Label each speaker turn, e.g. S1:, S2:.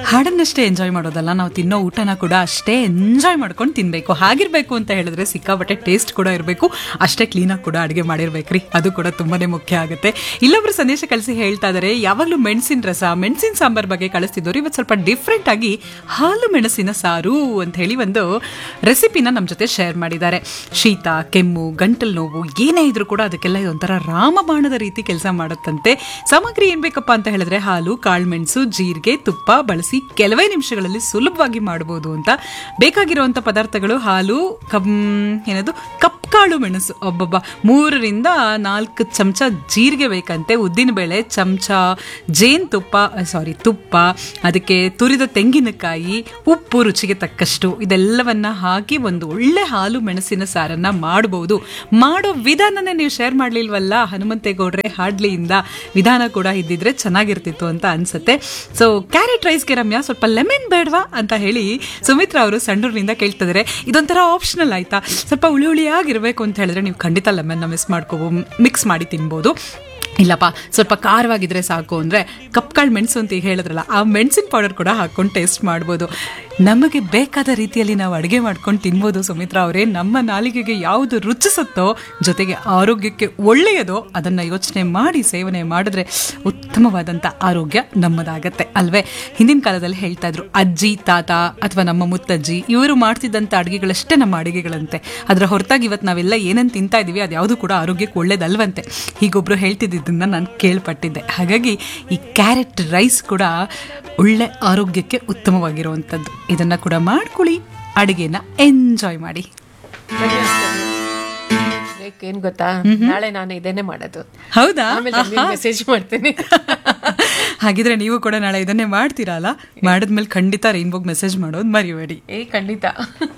S1: ಹಾಡನ್ನಷ್ಟೇ enjoy ಮಾಡೋದಲ್ಲ ನಾವು ತಿನ್ನೋ ಊಟನ ಕೂಡ ಅಷ್ಟೇ ಎಂಜಾಯ್ ಮಾಡ್ಕೊಂಡು ತಿನ್ಬೇಕು ಹಾಗಿರ್ಬೇಕು ಅಂತ ಹೇಳಿದ್ರೆ ಸಿಕ್ಕಾಪಟ್ಟೆ ಟೇಸ್ಟ್ ಕೂಡ ಇರಬೇಕು ಅಷ್ಟೇ ಕ್ಲೀನಾಗಿ ಕೂಡ ಅಡುಗೆ ಮಾಡಿರ್ಬೇಕ್ರಿ ಅದು ಕೂಡ ತುಂಬಾನೇ ಮುಖ್ಯ ಆಗುತ್ತೆ ಇಲ್ಲೊಬ್ರು ಸಂದೇಶ ಕಳಿಸಿ ಹೇಳ್ತಾ ಇದಾರೆ ಯಾವಾಗಲೂ ಮೆಣಸಿನ ರಸ ಮೆಣಸಿನ ಸಾಂಬಾರ್ ಬಗ್ಗೆ ಕಳಿಸ್ತಿದ್ದವರು ಇವತ್ತು ಸ್ವಲ್ಪ ಡಿಫ್ರೆಂಟ್ ಆಗಿ ಹಾಲು ಮೆಣಸಿನ ಸಾರು ಅಂತ ಹೇಳಿ ಒಂದು ರೆಸಿಪಿನ ನಮ್ಮ ಜೊತೆ ಶೇರ್ ಮಾಡಿದ್ದಾರೆ ಶೀತ ಕೆಮ್ಮು ಗಂಟಲು ನೋವು ಏನೇ ಇದ್ರೂ ಕೂಡ ಅದಕ್ಕೆಲ್ಲ ಇದೊಂಥರ ರಾಮಬಾಣದ ರೀತಿ ಕೆಲಸ ಮಾಡುತ್ತಂತೆ ಸಾಮಗ್ರಿ ಏನ್ ಬೇಕಪ್ಪ ಅಂತ ಹೇಳಿದ್ರೆ ಹಾಲು ಕಾಳುಮೆಣಸು ಜೀರಿಗೆ ತುಪ್ಪ ಬಳಸಿ ಕೆಲವೇ ನಿಮಿಷಗಳಲ್ಲಿ ಸುಲಭವಾಗಿ ಮಾಡಬಹುದು ಅಂತ ಬೇಕಾಗಿರುವಂತ ಪದಾರ್ಥಗಳು ಹಾಲು ಕಮ್ ಏನದು ಕಪ್ಕಾಳು ಮೆಣಸು ಒಬ್ಬೊಬ್ಬ ಮೂರರಿಂದ ನಾಲ್ಕು ಚಮಚ ಜೀರಿಗೆ ಬೇಕಂತೆ ಉದ್ದಿನಬೇಳೆ ಚಮಚ ಜೇನುತುಪ್ಪ ಸಾರಿ ತುಪ್ಪ ಅದಕ್ಕೆ ತುರಿದ ತೆಂಗಿನಕಾಯಿ ಉಪ್ಪು ರುಚಿಗೆ ತಕ್ಕಷ್ಟು ಇದೆಲ್ಲವನ್ನ ಹಾಕಿ ಒಂದು ಒಳ್ಳೆ ಹಾಲು ಮೆಣಸಿನ ಸಾರನ್ನ ಮಾಡಬಹುದು ಮಾಡೋ ವಿಧಾನನೇ ನೀವು ಶೇರ್ ಮಾಡ್ಲಿಲ್ವಲ್ಲ ಹನುಮಂತೇಗೌಡ್ರೆ ಹಾಡ್ಲಿಯಿಂದ ವಿಧಾನ ಕೂಡ ಇದ್ದಿದ್ರೆ ಚೆನ್ನಾಗಿರ್ತಿತ್ತು ಅಂತ ಅನ್ಸುತ್ತೆ ಸೊ ಕ್ಯಾರೆಟ್ ರೈಸ್ಗೆ ರಮ್ಯಾ ಸ್ವಲ್ಪ ಲೆಮನ್ ಬೇಡವಾ ಅಂತ ಹೇಳಿ ಸುಮಿತ್ರಾ ಅವರು ಸಂಡೂರಿನಿಂದ ಕೇಳ್ತಿದ್ದಾರೆ ಇದೊಂಥರ ಆಪ್ಷನಲ್ ಆಯ್ತಾ ಸ್ವಲ್ಪ ಹುಳಿ ಹುಳಿಯಾಗಿರ್ಬೇಕು ಅಂತ ಹೇಳಿದ್ರೆ ನೀವು ಖಂಡಿತ ಲೆಮನ್ನ ಮಿಸ್ ಮಾಡ್ಕೋಬೋ ಮಿಕ್ಸ್ ಮಾಡಿ ತಿನ್ಬೋದು ಇಲ್ಲಪ್ಪ ಸ್ವಲ್ಪ ಖಾರವಾಗಿದ್ರೆ ಸಾಕು ಅಂದರೆ ಕಪ್ಕಾಳು ಮೆಣಸು ಅಂತ ಈಗ ಹೇಳಿದ್ರಲ್ಲ ಆ ಮೆಣಸಿನ ಪೌಡರ್ ಕೂಡ ಹಾಕ್ಕೊಂಡು ಟೇಸ್ಟ್ ಮಾಡ್ಬೋದು ನಮಗೆ ಬೇಕಾದ ರೀತಿಯಲ್ಲಿ ನಾವು ಅಡುಗೆ ಮಾಡ್ಕೊಂಡು ತಿನ್ಬೋದು ಸುಮಿತ್ರಾ ಅವರೇ ನಮ್ಮ ನಾಲಿಗೆಗೆ ಯಾವುದು ರುಚಿಸುತ್ತೋ ಜೊತೆಗೆ ಆರೋಗ್ಯಕ್ಕೆ ಒಳ್ಳೆಯದೋ ಅದನ್ನು ಯೋಚನೆ ಮಾಡಿ ಸೇವನೆ ಮಾಡಿದ್ರೆ ಉತ್ತಮವಾದಂಥ ಆರೋಗ್ಯ ನಮ್ಮದಾಗತ್ತೆ ಅಲ್ವೇ ಹಿಂದಿನ ಕಾಲದಲ್ಲಿ ಹೇಳ್ತಾ ಇದ್ರು ಅಜ್ಜಿ ತಾತ ಅಥವಾ ನಮ್ಮ ಮುತ್ತಜ್ಜಿ ಇವರು ಮಾಡ್ತಿದ್ದಂಥ ಅಡುಗೆಗಳಷ್ಟೇ ನಮ್ಮ ಅಡುಗೆಗಳಂತೆ ಅದರ ಹೊರತಾಗಿ ಇವತ್ತು ನಾವೆಲ್ಲ ಏನೇನು ತಿಂತಾ ಇದೀವಿ ಅದು ಯಾವುದು ಕೂಡ ಆರೋಗ್ಯಕ್ಕೆ ಒಳ್ಳೇದಲ್ವಂತೆ ಹೀಗೊಬ್ರು ಹೇಳ್ತಿದ್ದನ್ನ ನಾನು ಕೇಳ್ಪಟ್ಟಿದ್ದೆ ಹಾಗಾಗಿ ಈ ಕ್ಯಾರೆಟ್ ರೈಸ್ ಕೂಡ ಒಳ್ಳೆ ಆರೋಗ್ಯಕ್ಕೆ ಉತ್ತಮವಾಗಿರುವಂಥದ್ದು ಇದನ್ನ ಕೂಡ ಮಾಡ್ಕೊಳ್ಳಿ ಅಡುಗೆನ ಎಂಜಾಯ್ ಮಾಡಿ
S2: ಏನ್ ಗೊತ್ತಾ ನಾಳೆ ನಾನು ಇದೇನೆ ಮಾಡೋದು
S1: ಹೌದಾ
S2: ಆಮೇಲೆ ಮೆಸೇಜ್ ಮಾಡ್ತೀನಿ
S1: ಹಾಗಿದ್ರೆ ನೀವು ಕೂಡ ನಾಳೆ ಇದನ್ನೇ ಮಾಡ್ತೀರಲ್ಲ ಮಾಡಿದ್ಮೇಲೆ ಖಂಡಿತ ರೈನ್ಬೋಗ್ ಮೆಸೇಜ್ ಮಾಡೋದು ಮರಿಬೇಡಿ
S2: ಏ ಖಂಡಿತ